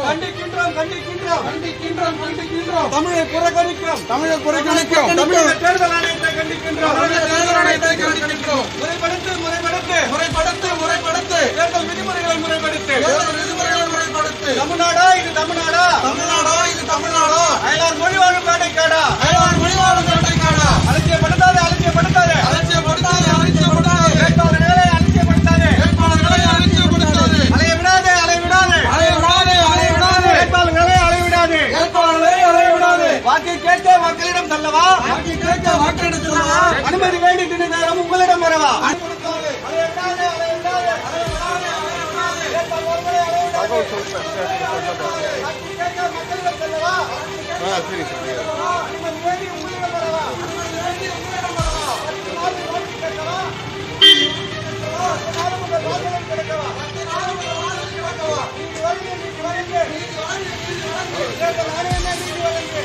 கண்டிக்கின்றோம் கண்டிக்கின்றோம் கண்டிக்கின்றோம் கண்டிக்கின்றோம் தமிழை புறக்கணிக்கும் தமிழை புறக்கணிக்கும் தமிழக தேர்தல் ஆணையத்தை கண்டிக்கின்றோம் தமிழக தேர்தல் ஆணையத்தை கண்டிக்கின்றோம் முறைப்படுத்து முறைப்படுத்து முறைப்படுத்து முறைப்படுத்து தேர்தல் விதிமுறைகளை முறைப்படுத்து தேர்தல் விதிமுறைகளை முறைப்படுத்து தமிழ்நாடா இது தமிழ்நாடா தமிழ்நாடா இது தமிழ்நாடா அயலார் மொழி வாழும் வேட்டைக்காடா அயலார் மொழிவாழும் வேட்டைக்காடா அலட்சியப்படுத்தாதே அலட்சியப்படுத்தாதே அலட்சியப்படுத்தாதே அலட்சியப்படுத்தாதே வேட்பாளர்களை அலட்சியப்படுத்தாதே வேட்பாளர்களை அலட்சியப்படுத்தாதே அலைய விடாதே அலைய விடாதே அலைய விடாதே அலைய விடாதே வேட்பாளர்களை அலைய விடாதே வேட்பாளர்களை அலைய விடாதே வாக்கு கேட்க மக்களிடம் தள்ளவா வாக்கு கேட்க வாக்கெடுத்துள்ளவா அனுமதி வேண்டிட்டு நேரம் உங்களிடம் வரவா அனுமதித்தாலே. அலைய விடாதே அலைய விடாதே அலைய விடாதே அலைய விடாதே வேட்பாளர்களை அலைய விடாதே வாக்கு கேட்க மக்களிடம் தள்ளவா அனுமதி வேண்டி உங்களிடம் வரவா அனுமதி வேண்டி உங்களிடம் வரவா பத்து நாள் வாக்கு கேட்கவா பத்து நாள் உங்கள் வாக்குகள் கிடைக்கவா பத்து நாள் உங்கள் வாக்குகள் கிடைக்கவா நீதி வழங்கு நீதி வழங்கு தேர்தல் ஆணையமே நீதி வழங்கு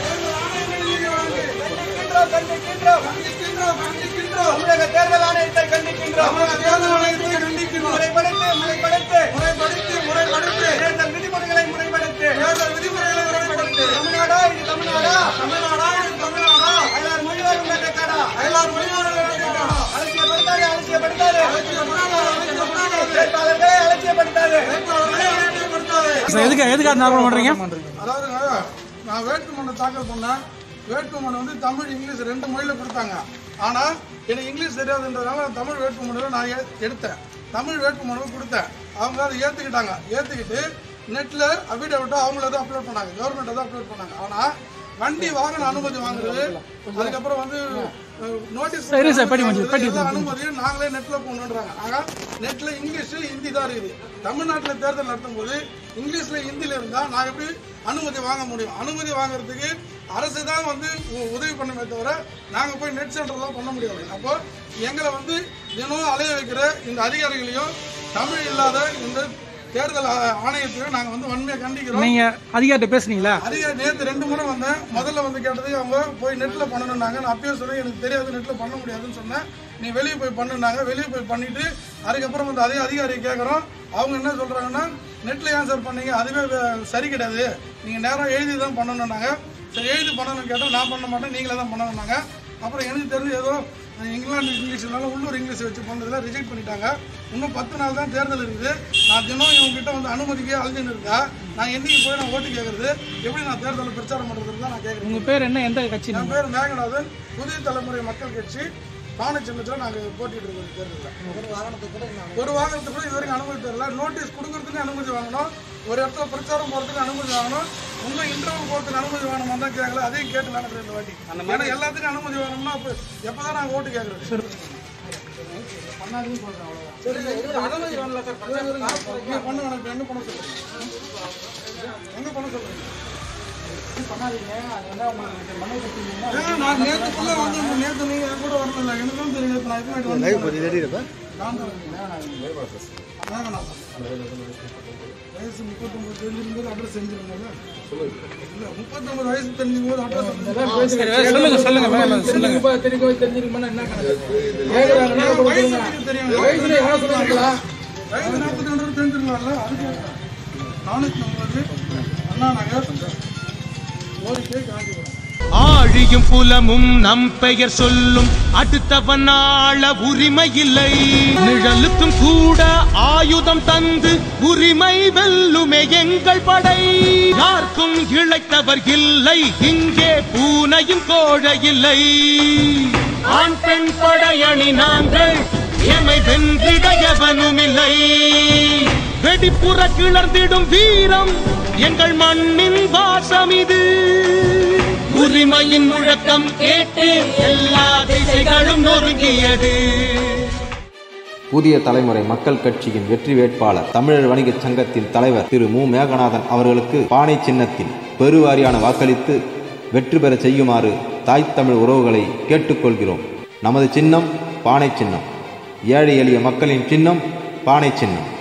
கண்டிக்கின்றோம் கண்டிக்கின்றோம் கண்டிக்கின்றோம் கண்டிக்கின்றோம் தமிழக தேர்தல் ஆணையத்தை கண்டிக்கின்றோம் தமிழக தேர்தல் ஆணையத்தை கண்டிக்கின்றோம் முறைப்படுத்து முறைப்படுத்து முறைப்படுத்தி முறைப்படுத்தி தேர்தல் விதிமுறைகளை முறைப்படுத்து தேர்தல் விதிமுறைகளை முறைப்படுத்தி தமிழ்நாடா இது தமிழ்நாடா தமிழ்நாடா இது தமிழ்நாடா அயலார் மொழிவாரும் வேட்டைக்காடா அயலார் மொழிவாழும் வேட்டைக்காடா அலட்சியப்படுத்தாதே அலட்சியப்படுத்தாதே அலட்சியப்படாதே, அலட்சியப்படாதே. வேட்பாளர்களை அலட்சியப்படுத்தாதே வேட்பாளர்களை அலட்சியப்படுத்தாதே. எதுக்கு எதுக்காக நார்மல் பண்றீங்க அதாவதுங்க நான் வேட்புமனு தாக்கல் பண்ணேன் வேட்புமனு வந்து தமிழ் இங்கிலீஷ் ரெண்டு மொழியில கொடுத்தாங்க ஆனா எனக்கு இங்கிலீஷ் தெரியாதுன்றதுனால நான் தமிழ் வேட்புமனுவை நான் எ- எடுத்தேன் தமிழ் வேட்புமனுவை கொடுத்தேன் அவங்க அதை ஏத்துக்கிட்டாங்க ஏத்துக்கிட்டு நெட்ல அபிடேவிட்டா அவங்கள தான் அப்லோட் பண்ணாங்க கவர்மெண்ட் தான் அப்லோட் பண்ணாங்க ஆனா வண்டி வாகன அனுமதி வாங்குறது அதுக்கப்புறம் வந்து நோட்டீஸ் சரி சார், படி கொஞ்சம், படி. அனுமதியும் நாங்களே நெட்ல போகணுன்றாங்க ஆனா நெட்ல இங்கிலீஷ் ஹிந்தி தான் இருக்குது தமிழ்நாட்டில் தேர்தல் நடத்தும் போது இங்கிலீஷ்ல ஹிந்தில இருந்தா நான் எப்படி அனுமதி வாங்க முடியும் அனுமதி வாங்குறதுக்கு அரசு தான் வந்து உ- உதவி பண்ணுமே தவிர நாங்க போய் நெட் சென்டர்லாம் பண்ண முடியாது அப்போ எங்களை வந்து தினம் அலைய வைக்கிற இந்த அதிகாரிகளையும் தமிழ் இல்லாத இந்த தேர்தல் ஆ- ஆணையத்தையும் நாங்க வந்து வன்மையா கண்டிக்கிறோம் நீங்க அதிகாரிட்ட பேசுனீங்களா அதிகாரி நேற்று ரெண்டு முறை வந்தேன் முதல்ல வந்து கேட்டதுக்கு அவங்க போய் நெட்டில் பண்ணணுன்னாங்க நான் அப்பயே சொன்னேன் எனக்கு தெரியாது நெட்டில் பண்ண முடியாதுன்னு சொன்னேன் நீ வெளியே போய் பண்ணுனாங்க வெளியே போய் பண்ணிட்டு அதுக்கப்புறம் வந்து அதே அதிகாரி கேட்குறோம் அவங்க என்ன சொல்கிறாங்கன்னா நெட்டில் ஏன் சார் பண்ணீங்க அதுவே வே- சரி கிடையாது நீங்கள் நேரம் எழுதி தான் பண்ணணுன்னாங்க சரி எழுதி பண்ணணும்னு கேட்டால் நான் பண்ண மாட்டேன் நீங்களே தான் பண்ணணுன்னாங்க அப்புறம் எனக்கு தெரிஞ்சு ஏதோ இங்கிலாந்து இங்கிலீஷ்னால உள்ளூர் இங்கிலீஷ் வச்சு பண்ணுறதுல ரிஜெக்ட் பண்ணிட்டாங்க இன்னும் பத்து நாள் தான் தேர்தல் இருக்குது நான் தினம் இவங்ககிட்ட வந்து அனுமதிக்கே அழுதுன்னு இருக்கா நான் என்னைக்கு போய் நான் ஓட்டு கேட்கறது எப்படி நான் தேர்தலில் பிரச்சாரம் பண்ணுறது தான் நான் கேட்குறேன் உங்க பேர் என்ன எந்த கட்சி என் பேர் மேகநாதன் புதிய தலைமுறை மக்கள் கட்சி பானை சின்னத்தில் நாங்கள் போட்டிட்டு இருக்கோம் தேர்தலில் ஒரு வாகனத்துக்கு கூட ஒரு வாகனத்துக்கு கூட இது வரைக்கும் அனுமதி தரல நோட்டீஸ் கொடுக்கறதுக்கு அனுமதி வாங்கணும் ஒரு இடத்துல பிரச்சாரம் போகிறதுக்கு அனுமதி வாங்கணும் இன்னும் இன்டர்வல் போகிறதுக்கு அனுமதி வாங்கணுமா தான் கேட்கல அதையும் கேட்டு நடக்கிற இந்த வாட்டி ஏன்னா எல்லாத்துக்கும் அனுமதி வாங்கணும்னா அப்போ எப்போ தான் நாங்கள் ஓட்டு கேட்குறது பண்ணாதீங்க சொல்கிறேன் அவ்வளோதான் சரி அனுமதி வாங்கல சார் நீங்க பண்ணுங்க எனக்கு எங்கே பண்ண சொல்லுங்க எங்கே பண்ண சொல்லுங்க ஏன் நான் நேத்துக்குள்ள வந்து நேத்து நீங்க என் கூட வரல எனக்கும் தெரியும் நேத்து நான் இதுக்கு முன்னாடி வந்தேன். நான் தான் மேகநாதன். வயசு முப்பத்தொன்பது தெரிஞ்சிருக்கும்போது அட்ரஸ் செஞ்சிருந்தேன் இல்ல முப்பத்தொன்பது வயசு தெரிஞ்சுக்கும் போது அட்ரஸ் சொல்லுங்க சொல்லுங்க மேல சொல்லுங்க வயசு தெரியும் வயசு நாற்பத்தி ரெண்டு தெரிஞ்சிருக்கலாம்ல அதுக்கு நானூத்தி ஐம்பது அண்ணா நகர் ஓரிக்கை காஞ்சிபுரம் ஆழியும் புலமும் நம் பெயர் சொல்லும் அடுத்தவன் ஆள உரிமை இல்லை நிழலுக்கும் கூட ஆயுதம் தந்து உரிமை வெல்லுமே எங்கள் படை யாருக்கும் இழைத்தவர் இல்லை இங்கே பூனையும் கோழை இல்லை ஆண் பெண் படையணி நாங்கள் எமை வென்றிட எவனும் இல்லை வெடிப்புற கிளர்ந்திடும் வீரம் எங்கள் மண்ணின் வாசம் இது உரிமையின் முழக்கம் கேட்டு எல்லா திசைகளும் நொறுங்கியது புதிய தலைமுறை மக்கள் கட்சியின் வெற்றி வேட்பாளர் தமிழர் வணிகச் சங்கத்தின் தலைவர் திரு மு மேகநாதன் அவர்களுக்கு பானை சின்னத்தில் பெருவாரியான வாக்களித்து வெற்றி பெற செய்யுமாறு தாய் தமிழ் உறவுகளை கேட்டுக்கொள்கிறோம் நமது சின்னம் பானை சின்னம் ஏழை எளிய மக்களின் சின்னம் பானை சின்னம்